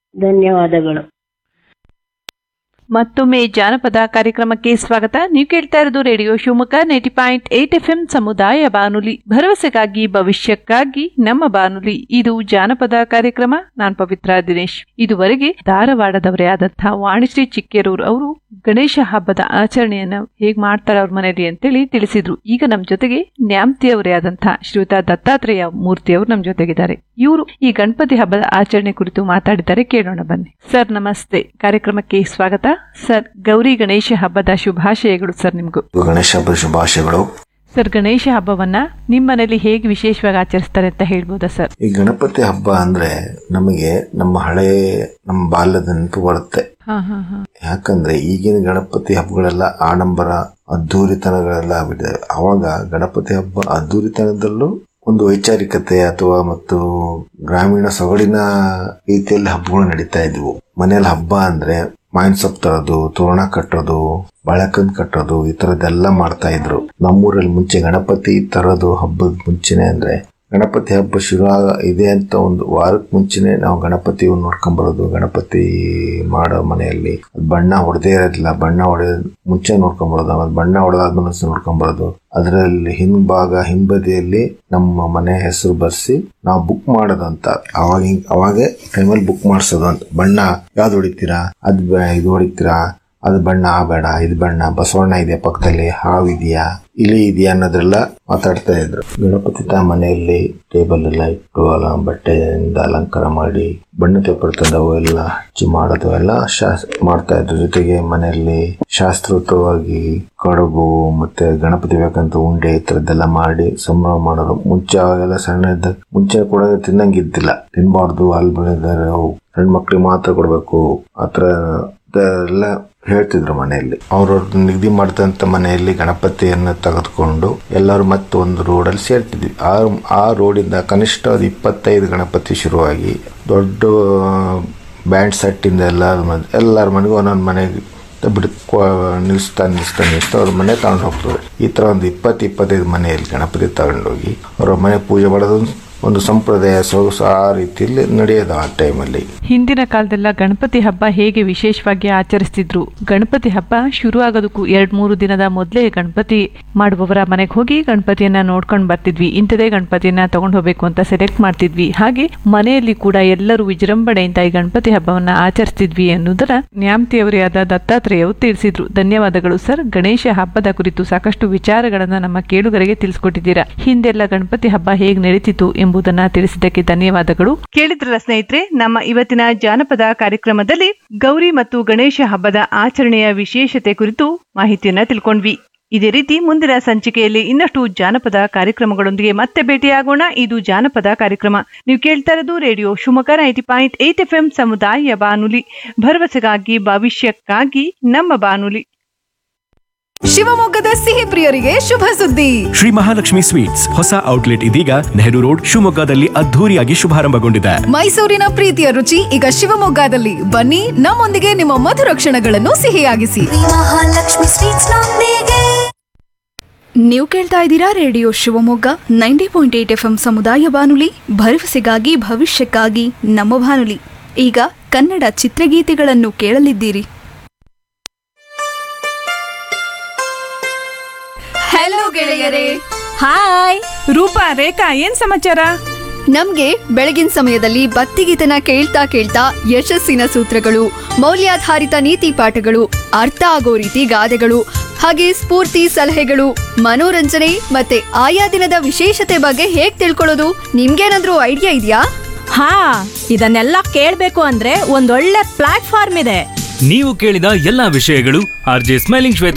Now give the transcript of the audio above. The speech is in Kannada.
ಧನ್ಯವಾದಗಳು ಮತ್ತೊಮ್ಮೆ ಜಾನಪದ ಕಾರ್ಯಕ್ರಮಕ್ಕೆ ಸ್ವಾಗತ ನೀವು ಕೇಳ್ತಾ ಇರೋದು radio Shivamogga ninety point eight F M ಸಮುದಾಯ ಬಾನುಲಿ ಭರವಸೆಗಾಗಿ ಭವಿಷ್ಯಕ್ಕಾಗಿ ನಮ್ಮ ಬಾನುಲಿ ಇದು ಜಾನಪದ ಕಾರ್ಯಕ್ರಮ ನಾನ್ ಪವಿತ್ರ ದಿನೇಶ್ ಇದುವರೆಗೆ ಧಾರವಾಡದವರೇ ಆದಂತಹ ವಾಣಿಶ್ರೀ ಚಿಕ್ಕೇರೂರು ಅವರು ಗಣೇಶ ಹಬ್ಬದ ಆಚರಣೆಯನ್ನ ಹೇಗ್ ಮಾಡ್ತಾರೆ ಅವ್ರ ಮನೆಯಲ್ಲಿ ಅಂತೇಳಿ ತಿಳಿಸಿದ್ರು ಈಗ ನಮ್ ಜೊತೆಗೆ ನ್ಯಾಮ್ತಿಯವರೇ ಆದಂತಹ ಶ್ರೀಯುತ ದತ್ತಾತ್ರೇಯ ಮೂರ್ತಿ ಅವರು ನಮ್ ಜೊತೆಗಿದ್ದಾರೆ ಇವರು ಈ ಗಣಪತಿ ಹಬ್ಬದ ಆಚರಣೆ ಕುರಿತು ಮಾತಾಡಿದ್ದಾರೆ ಕೇಳೋಣ ಬನ್ನಿ ಸರ್ ನಮಸ್ತೆ ಕಾರ್ಯಕ್ರಮಕ್ಕೆ ಸ್ವಾಗತ ಸರ್ ಗೌರಿ ಗಣೇಶ ಹಬ್ಬದ ಶುಭಾಶಯಗಳು ಸರ್ ನಿಮ್ಗೂ ಗಣೇಶ ಹಬ್ಬದ ಶುಭಾಶಯಗಳು ಸರ್ ಗಣೇಶ ಹಬ್ಬವನ್ನ ನಿಮ್ ಮನೇಲಿ ಹೇಗೆ ವಿಶೇಷವಾಗಿ ಆಚರಿಸ್ತಾರೆ ಅಂತ ಹೇಳ್ಬೋದಾ ಸರ್ ಈ ಗಣಪತಿ ಹಬ್ಬ ಅಂದ್ರೆ ನಮಗೆ ನಮ್ಮ ಹಳೆ ನಮ್ಮ ಬಾಲ್ಯದ ನೆನಪು ಬರುತ್ತೆ ಹಾ ಹಾ ಹಾ ಯಾಕಂದ್ರೆ ಈಗಿನ ಗಣಪತಿ ಹಬ್ಬಗಳೆಲ್ಲ ಆಡಂಬರ ಅದ್ದೂರಿತನಗಳೆಲ್ಲ ಆಗ್ಬಿಟ್ಟಿದೆ ಅವಾಗ ಗಣಪತಿ ಹಬ್ಬ ಅದ್ದೂರಿತನದಲ್ಲೂ ಒಂದು ವೈಚಾರಿಕತೆ ಅಥವಾ ಮತ್ತು ಗ್ರಾಮೀಣ ಸೊಗಡಿನ ರೀತಿಯಲ್ಲಿ ಹಬ್ಬಗಳು ನಡೀತಾ ಇದ್ವು ಮನೆಯಲ್ಲಿ ಹಬ್ಬ ಅಂದ್ರೆ ಮಾವಿನ ಸೊಪ್ಪು ತರೋದು ತೋರಣ ಕಟ್ಟೋದು ಬಾಳೆಕಂದ್ ಕಟ್ಟೋದು ಈ ತರದ್ದೆಲ್ಲ ಮಾಡ್ತಾ ಇದ್ರು ನಮ್ಮೂರಲ್ಲಿ ಮುಂಚೆ ಗಣಪತಿ ತರೋದು ಹಬ್ಬದ ಮುಂಚೆನೆ ಅಂದ್ರೆ ಗಣಪತಿ ಹಬ್ಬ ಶುರು ಆಗ- ಇದೆ ಅಂತ ಒಂದು ವಾರಕ್ಕೆ ಮುಂಚೆನೆ ನಾವು ಗಣಪತಿ ನೋಡ್ಕೊಂಬರೋದು ಗಣಪತಿ ಮಾಡೋ ಮನೆಯಲ್ಲಿ ಅದ್ ಬಣ್ಣ ಹೊಡೆದೇ ಇರೋದಿಲ್ಲ ಬಣ್ಣ ಹೊಡೆ ಮುಂಚೆ ನೋಡ್ಕೊಂಬರೋದು ಆಮೇಲೆ ಬಣ್ಣ ಹೊಡೆದಾದ್ಮೇಲೆ ನೋಡ್ಕೊಂಬರೋದು ಅದರಲ್ಲಿ ಹಿಂಭಾಗ ಹಿಂಬದಿಯಲ್ಲಿ ನಮ್ಮ ಮನೆ ಹೆಸರು ಬರ್ಸಿ ನಾವು ಬುಕ್ ಮಾಡೋದು ಅಂತ ಅವಾಗ ಅವಾಗೆ ಟೈಮಲ್ಲಿ ಬುಕ್ ಮಾಡಿಸೋದು ಅಂತ ಬಣ್ಣ ಯಾವ್ದು ಹೊಡಿತೀರಾ ಅದ್ ಬ- ಇದು ಹೊಡಿತೀರಾ ಅದು ಬಣ್ಣ ಆ ಬೇಡ ಇದು ಬಣ್ಣ ಬಸವಣ್ಣ ಇದೆ ಪಕ್ಕದಲ್ಲಿ ಹಾವಿದೆಯಾ ಇಲಿ ಇದೆಯಾ ಅನ್ನೋದ್ರೆಲ್ಲ ಮಾತಾಡ್ತಾ ಇದ್ರು ಗಣಪತಿ ತಾ ಮನೆಯಲ್ಲಿ ಟೇಬಲ್ ಎಲ್ಲ ಇಟ್ಟು ಅಲ್ಲ ಬಟ್ಟೆಯಿಂದ ಅಲಂಕಾರ ಮಾಡಿ ಬಣ್ಣ ಪೇಪರ್ ತಂದವು ಎಲ್ಲ ಹಚ್ಚಿ ಮಾಡೋದು ಎಲ್ಲ ಶಾಸ್ ಮಾಡ್ತಾ ಇದ್ರು ಜೊತೆಗೆ ಮನೆಯಲ್ಲಿ ಶಾಸ್ತ್ರೋಕ್ತವಾಗಿ ಕಡುಬು ಮತ್ತೆ ಗಣಪತಿ ಬೇಕಂತ ಉಂಡೆ ಈ ತರದ್ದೆಲ್ಲ ಮಾಡಿ ಸಂಭ್ರಮ ಮಾಡೋರು ಮುಂಚೆ ಅವಾಗೆಲ್ಲ ಸಣ್ಣ ಇದ್ದ ಮುಂಚೆ ಕೂಡ ತಿನ್ನಂಗಿದ್ದಿಲ್ಲ ತಿನ್ಬಾರ್ದು ಅಲ್ಲಿ ಬೆಳೆದಾರೆ ಹೆಣ್ಣು ಮಕ್ಳಿಗೆ ಮಾತ್ರ ಕೊಡ್ಬೇಕು ಆತರ ಎಲ್ಲ ಹೇಳ್ತಿದ್ರು ಮನೆಯಲ್ಲಿ ಅವ್ರವ್ರ ನಿಗದಿ ಮಾಡಿದಂತ ಮನೆಯಲ್ಲಿ ಗಣಪತಿಯನ್ನು ತೆಗೆದುಕೊಂಡು ಎಲ್ಲರೂ ಮತ್ತೆ ಒಂದು ರೋಡಲ್ಲಿ ಸೇರ್ತಿದ್ವಿ ಆ ಆ ರೋಡಿಂದ ಕನಿಷ್ಠ ಒಂದು ಇಪ್ಪತ್ತೈದು ಗಣಪತಿ ಶುರುವಾಗಿ ದೊಡ್ಡ ಬ್ಯಾಂಡ್ ಸೆಟ್ಟಿಂದ ಎಲ್ಲರ ಮನೆ ಎಲ್ಲರ ಮನೆಗೂ ಒಂದೊಂದು ಮನೆಗೆ ಬಿಡು ನಿಲ್ಲಿಸ್ತಾ ನಿಲ್ಲಿಸ್ತಾ ನಿಲ್ಲಿಸ್ತಾ ಅವ್ರ ಮನೆ ತಗೊಂಡು ಹೋಗ್ತಾರೆ ಈ ತರ ಒಂದು ಇಪ್ಪತ್ತು ಇಪ್ಪತ್ತೈದು ಮನೆಯಲ್ಲಿ ಗಣಪತಿ ತಗೊಂಡೋಗಿ ಅವ್ರ ಮನೆ ಪೂಜೆ ಮಾಡೋದು ಒಂದು ಸಂಪ್ರದಾಯ ಸೊಗಸು ಆ ರೀತಿಯಲ್ಲಿ ನಡೆಯೋದು ಆ ಟೈಮಲ್ಲಿ ಹಿಂದಿನ ಕಾಲದೆಲ್ಲ ಗಣಪತಿ ಹಬ್ಬ ಹೇಗೆ ವಿಶೇಷವಾಗಿ ಆಚರಿಸ್ತಿದ್ರು ಗಣಪತಿ ಹಬ್ಬ ಶುರು ಆಗೋದಕ್ಕೂ ಎರಡ್ ಮೂರು ದಿನದ ಮೊದಲೇ ಗಣಪತಿ ಮಾಡುವವರ ಮನೆಗೆ ಹೋಗಿ ಗಣಪತಿಯನ್ನ ನೋಡ್ಕೊಂಡು ಬರ್ತಿದ್ವಿ ಇಂಥದೇ ಗಣಪತಿಯನ್ನ ತಗೊಂಡು ಹೋಗ್ಬೇಕು ಅಂತ ಸೆಲೆಕ್ಟ್ ಮಾಡ್ತಿದ್ವಿ ಹಾಗೆ ಮನೆಯಲ್ಲಿ ಕೂಡ ಎಲ್ಲರೂ ವಿಜೃಂಭಣೆಯಿಂದ ಈ ಗಣಪತಿ ಹಬ್ಬವನ್ನ ಆಚರಿಸ್ತಿದ್ವಿ ಅನ್ನೋದರ ನ್ಯಾಮತಿಯವರೇ ಆದ ದತ್ತಾತ್ರೇಯವು ತಿಳಿಸಿದ್ರು ಧನ್ಯವಾದಗಳು ಸರ್ ಗಣೇಶ ಹಬ್ಬದ ಕುರಿತು ಸಾಕಷ್ಟು ವಿಚಾರಗಳನ್ನ ನಮ್ಮ ಕೇಳುಗರಿಗೆ ತಿಳಿಸ್ಕೊಟ್ಟಿದ್ದೀರಾ ಹಿಂದೆಲ್ಲ ಗಣಪತಿ ಹಬ್ಬ ಹೇಗೆ ನಡೀತಿತ್ತು ಎಂಬುದನ್ನ ತಿಳಿಸಿದ್ದಕ್ಕೆ ಧನ್ಯವಾದಗಳು ಕೇಳಿದ್ರಲ್ಲ ಸ್ನೇಹಿತರೆ ನಮ್ಮ ಇವತ್ತಿನ ಜಾನಪದ ಕಾರ್ಯಕ್ರಮದಲ್ಲಿ ಗೌರಿ ಮತ್ತು ಗಣೇಶ ಹಬ್ಬದ ಆಚರಣೆಯ ವಿಶೇಷತೆ ಕುರಿತು ಮಾಹಿತಿಯನ್ನ ತಿಳ್ಕೊಂಡ್ವಿ ಇದೇ ರೀತಿ ಮುಂದಿನ ಸಂಚಿಕೆಯಲ್ಲಿ ಇನ್ನಷ್ಟು ಜಾನಪದ ಕಾರ್ಯಕ್ರಮಗಳೊಂದಿಗೆ ಮತ್ತೆ ಭೇಟಿಯಾಗೋಣ ಇದು ಜಾನಪದ ಕಾರ್ಯಕ್ರಮ ನೀವು ಕೇಳ್ತಾ ಇರೋದು radio Shivamogga ninety point eight F M ಸಮುದಾಯ ಬಾನುಲಿ ಭರವಸೆಗಾಗಿ ಭವಿಷ್ಯಕ್ಕಾಗಿ ನಮ್ಮ ಬಾನುಲಿ ಶಿವಮೊಗ್ಗದ ಸಿಹಿ ಪ್ರಿಯರಿಗೆ ಶುಭ ಸುದ್ದಿ ಶ್ರೀ ಮಹಾಲಕ್ಷ್ಮಿ ಸ್ವೀಟ್ಸ್ ಹೊಸ ಔಟ್ಲೆಟ್ ಇದೀಗ ನೆಹರು ರೋಡ್ ಶಿವಮೊಗ್ಗದಲ್ಲಿ ಅದ್ಧೂರಿಯಾಗಿ ಶುಭಾರಂಭಗೊಂಡಿದೆ ಮೈಸೂರಿನ ಪ್ರೀತಿಯ ರುಚಿ ಈಗ ಶಿವಮೊಗ್ಗದಲ್ಲಿ ಬನ್ನಿ ನಮ್ಮೊಂದಿಗೆ ನಿಮ್ಮ ಮಧುರ ಕ್ಷಣಗಳನ್ನು ಸಿಹಿಯಾಗಿಸಿ ಮಹಾಲಕ್ಷ್ಮಿ ಸ್ವೀಟ್ಸ್ ನೊಂದಿಗೆ ನೀವು ಕೇಳ್ತಾ ಇದ್ದೀರಾ radio Shivamogga ninety point eight F M ಸಮುದಾಯ ಬಾನುಲಿ ಭರವಸೆಗಾಗಿ ಭವಿಷ್ಯಕ್ಕಾಗಿ ನಮ್ಮ ಬಾನುಲಿ ಈಗ ಕನ್ನಡ ಚಿತ್ರಗೀತೆಗಳನ್ನು ಕೇಳಲಿದ್ದೀರಿ ಹಲೋ ಗೆಳೆಯರೇ ಹಾಯ್ ರೂಪಾ ರೇಖಾ ಏನ್ ಸಮಾಚಾರ ನಮ್ಗೆ ಬೆಳಗಿನ ಸಮಯದಲ್ಲಿ ಭಕ್ತಿಗೀತನ ಕೇಳ್ತಾ ಕೇಳ್ತಾ ಯಶಸ್ಸಿನ ಸೂತ್ರಗಳು ಮೌಲ್ಯಾಧಾರಿತ ನೀತಿ ಪಾಠಗಳು ಅರ್ಥ ಆಗೋ ರೀತಿ ಗಾದೆಗಳು ಹಾಗೆ ಸ್ಫೂರ್ತಿ ಸಲಹೆಗಳು ಮನೋರಂಜನೆ ಮತ್ತೆ ಆಯಾ ದಿನದ ವಿಶೇಷತೆ ಬಗ್ಗೆ ಹೇಗ್ ತಿಳ್ಕೊಳ್ಳೋದು ನಿಮ್ಗೇನಾದ್ರೂ ಐಡಿಯಾ ಇದೆಯಾ ಹಾ ಇದನ್ನೆಲ್ಲ ಕೇಳ್ಬೇಕು ಅಂದ್ರೆ ಒಂದೊಳ್ಳೆ ಪ್ಲಾಟ್ಫಾರ್ಮ್ ಇದೆ ನೀವು ಕೇಳಿದ ಎಲ್ಲಾ ವಿಷಯಗಳು ಆರ್ ಜೆ ಸ್ಮೈಲಿಂಗ್ ಶ್ವೇತ